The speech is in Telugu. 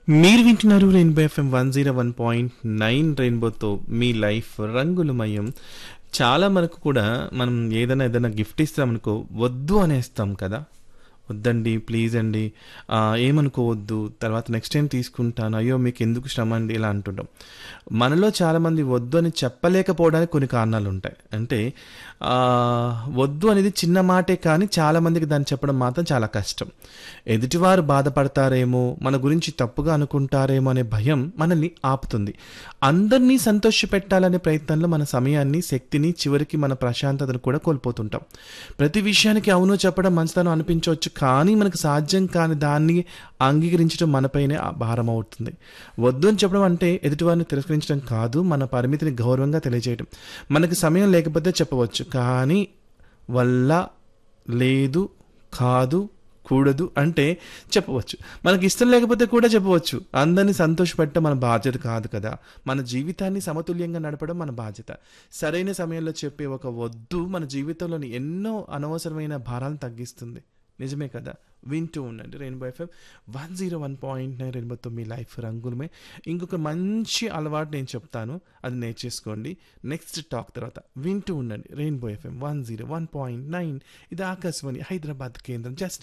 మీరు వింటున్నారు rainbow FM one zero one point nine రెయిన్బోతో మీ లైఫ్ రంగులమయం చాలా మనకు కూడా మనం ఏదైనా ఏదైనా గిఫ్ట్ ఇస్తామనుకో వద్దు అనేస్తాం కదా వద్దండి ప్లీజ్ అండి ఆ, ఏమనుకోవద్దు తర్వాత నెక్స్ట్ టైం తీసుకుంటాను అయ్యో మీకు ఎందుకు శ్రమ అండి ఇలా అంటుంటాం మనలో చాలామంది వద్దు అని చెప్పలేకపోవడానికి కొన్ని కారణాలు ఉంటాయి అంటే ఆ, వద్దు అనేది చిన్న మాటే కానీ చాలామందికి దాన్ని చెప్పడం మాత్రం చాలా కష్టం ఎదుటివారు బాధపడతారేమో మన గురించి తప్పుగా అనుకుంటారేమో అనే భయం మనల్ని ఆపుతుంది అందరినీ సంతోషపెట్టాలనే ప్రయత్నంలో మన సమయాన్ని శక్తిని చివరికి మన ప్రశాంతతను కూడా కోల్పోతుంటాం ప్రతి విషయానికి అవును చెప్పడం మంచితనం అనిపించవచ్చు కానీ మనకు సాధ్యం కాని దాన్ని అంగీకరించడం మనపైనే ఆ భారం అవుతుంది వద్దు అని చెప్పడం అంటే ఎదుటివారిని తిరస్కరించడం కాదు మన పరిమితిని గౌరవంగా తెలియజేయడం మనకి సమయం లేకపోతే చెప్పవచ్చు కానీ వల్ల లేదు కాదు కూడదు అంటే చెప్పవచ్చు మనకి ఇష్టం లేకపోతే కూడా చెప్పవచ్చు అందరినీ సంతోషపెట్టడం మన బాధ్యత కాదు కదా మన జీవితాన్ని సమతుల్యంగా నడపడం మన బాధ్యత సరైన సమయంలో చెప్పే ఒక వద్దు మన జీవితంలోని ఎన్నో అనవసరమైన భారాలను తగ్గిస్తుంది నిజమే కదా వింటూ ఉండండి rainbow FM one zero one point nine రెయిన్బోతో మీ లైఫ్ రంగులమే ఇంకొక మంచి అలవాటు నేను చెప్తాను అది నేర్చేసుకోండి నెక్స్ట్ టాక్ తర్వాత వింటూ ఉండండి rainbow FM one zero one point nine ఇది ఆకాశవాణి హైదరాబాద్ కేంద్రం జస్ట్